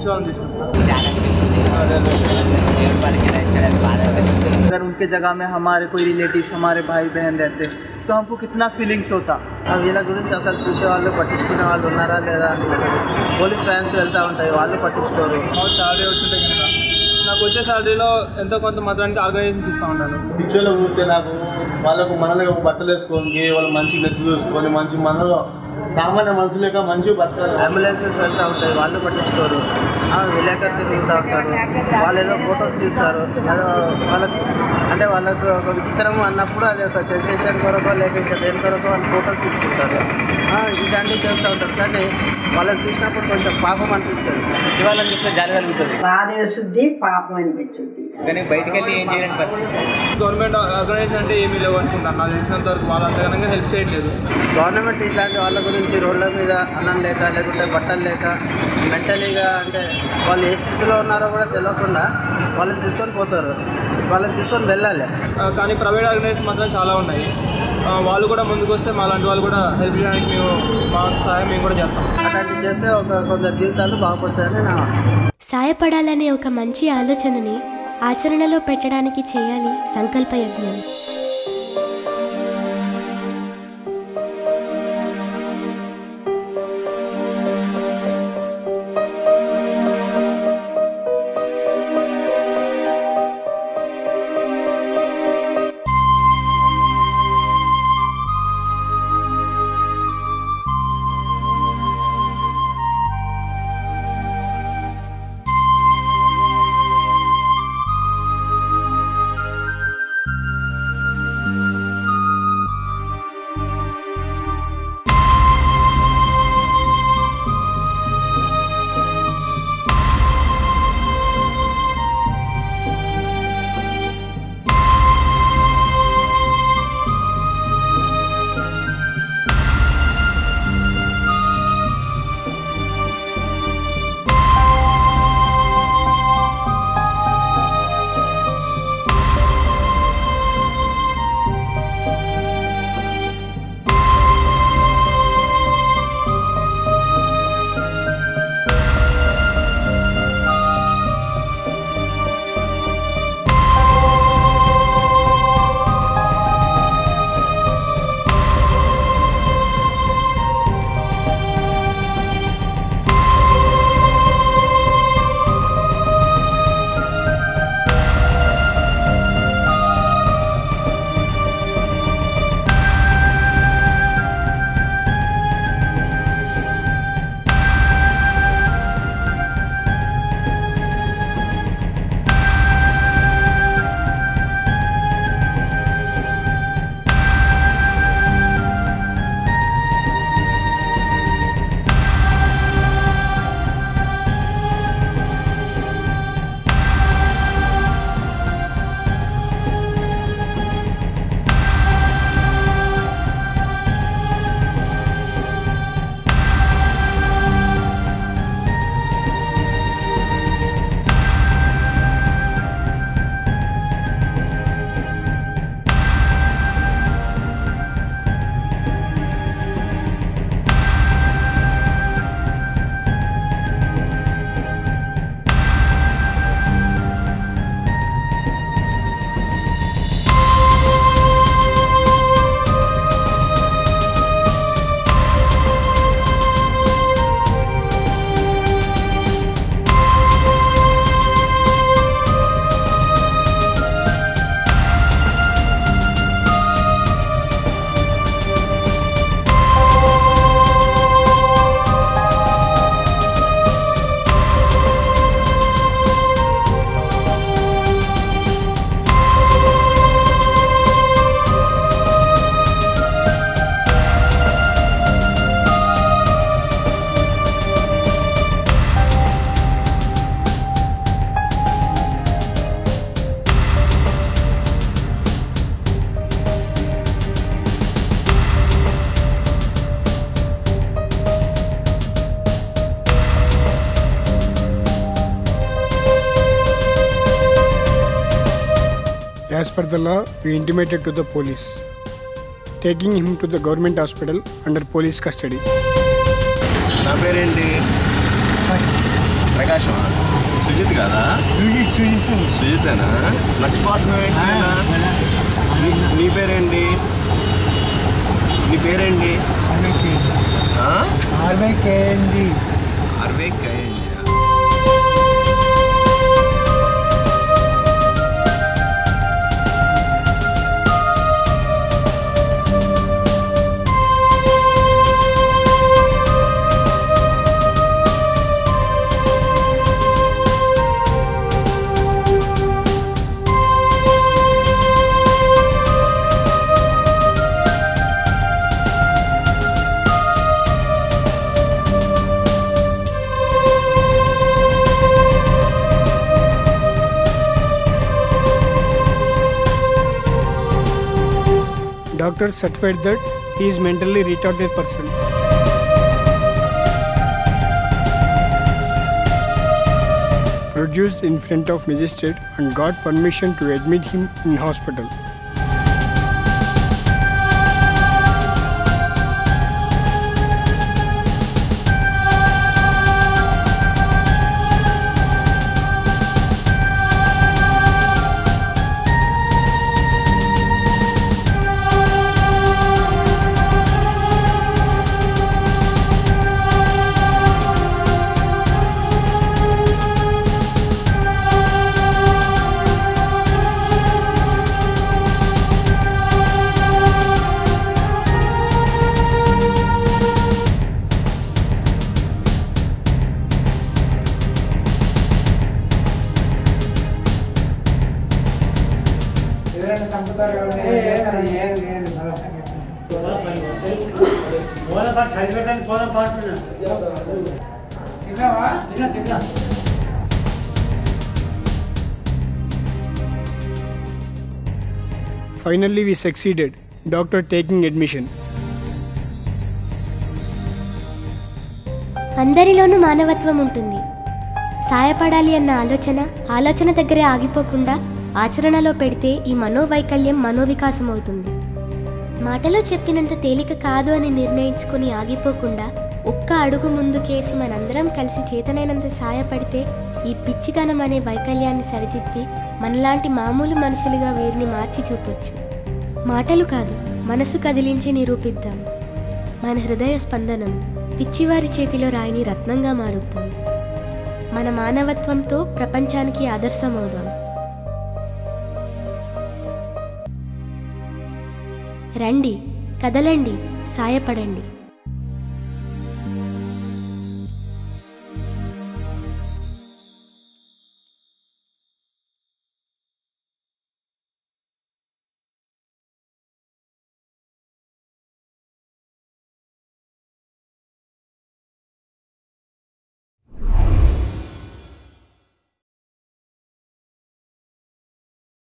వాళ్ళని తీసుకుంటాం చాలా అనిపిస్తుంది దేవుడు వాళ్ళకి ఇలా ఇచ్చాడని బాధ అనిపిస్తుంది अगर उनके जगह में हमारे कोई रिलेटिव्स हमारे भाई बहन रहते तो हमको कितना फीलिंग्स होता వీళ్ళ గురించి అసలు చూసే వాళ్ళు పట్టించుకునే వాళ్ళు ఉన్నారా లేదా అనిపిస్తుంది పోలీస్ వ్యాన్స్ వెళ్తూ ఉంటాయి వాళ్ళు పట్టించుకోరు మాకు శాలరీ వచ్చింటే కనుక నాకు వచ్చే శాలరీలో ఎంతో కొంత మాత్రానికి ఆర్గనైజేషన్ ఇస్తూ ఉంటాను పిక్చర్లో చూస్తే నాకు వాళ్ళకు మనలో బట్టలు వేసుకొని వాళ్ళు మంచి గట్టి చూసుకొని మంచి మనలో సామాన్య మనుషులేక మంచి బతకాలి అంబులెన్సెస్ వెళ్తూ ఉంటాయి వాళ్ళు పట్టించుకోరు ఆ, విలేకరులు తిరుగుతూ ఉంటారు వాళ్ళు ఏదో ఫొటోస్ తీస్తారు ఏదో వాళ్ళకి అంటే వాళ్ళకు ఒక విచిత్రం అన్నప్పుడు అది ఒక సెన్సేషన్ కొరకో లేక ఇంకా దేని కొరకో వాళ్ళు ఫొటోస్ తీసుకుంటారు ఆ, ఇలాంటివి చేస్తూ ఉంటారు కానీ వాళ్ళని చూసినప్పుడు కొంచెం పాపం అనిపిస్తుంది శివాలయం చూస్తే జాలి కలుగుతుంది బాధ వేస్తుంది పాపం అనిపించింది కానీ బయటికి వెళ్ళి ఏం చేయాలని పరిస్థితి గవర్నమెంట్ ఆర్గనైజేషన్ అంటే ఏమీ లేవు అనుకుంటాను నాకు తెలిసినంత వరకు వాళ్ళు అంతగానంగా హెల్ప్ చేయట్లేదు గవర్నమెంట్ ఇట్లాంటి వాళ్ళ గురించి రోడ్ల మీద అన్నం లేక లేకుంటే బట్టలు లేక మెంటలీగా అంటే వాళ్ళు ఏ స్థితిలో ఉన్నారో కూడా తెలియకుండా వాళ్ళని తీసుకొని పోతారు వాళ్ళని తీసుకొని వెళ్ళాలి ఆ, కానీ ప్రైవేట్ ఆర్గనైజేషన్ మాత్రం చాలా ఉన్నాయి ఆ, వాళ్ళు కూడా ముందుకు వస్తే మా లాంటి వాళ్ళు కూడా హెల్ప్ చేయడానికి మేము మా సహాయం మేము కూడా చేస్తాం అట్లాంటివి చేస్తే ఒక కొందరు జీవితాలు బాగుపడతాయని నా సాయపడాలనే ఒక మంచి ఆలోచనని ఆచరణలో పెట్టడానికి చేయాలి సంకల్ప యజ్ఞం As per the law, we intimated to the police, taking him to the government hospital under police custody. నా పేరేంటి ప్రకాష్ ఆకాశమా సుజిత్ కదా సుజితేనా మర్చిపోతున్నావు ఏంటి ఇలా? నీ- నీ పేరేంటి నీ పేరేంటి ఆ? అరవై కేఎంజీ Doctors certified that he is mentally retarded person. Produced in front of magistrate and got permission to admit him in hospital. Finally, we succeeded. Doctor taking admission. అందరిలోనూ మానవత్వం ఉంటుంది సాయపడాలి అన్న ఆలోచన ఆలోచన దగ్గరే ఆగిపోకుండా ఆచరణలో పెడితే ఈ మనోవైకల్యం మనోవికాసం అవుతుంది మాటలో చెప్పినంత తేలిక కాదు అని నిర్ణయించుకొని ఆగిపోకుండా ఒక్క అడుగు ముందుకేసి మనందరం కలిసి చేతనైనంత సాయపడితే ఈ పిచ్చితనం అనే వైకల్యాన్ని సరిదిద్ది మనలాంటి మామూలు మనుషులుగా వీరిని మార్చి చూపొచ్చు మాటలు కాదు మనసు కదిలించి నిరూపిద్దాం మన హృదయ స్పందనం పిచ్చివారి చేతిలో రాయిని రత్నంగా మారుద్దాం మన మానవత్వంతో ప్రపంచానికి ఆదర్శమవుదాం రండి కదలండి సాయపడండి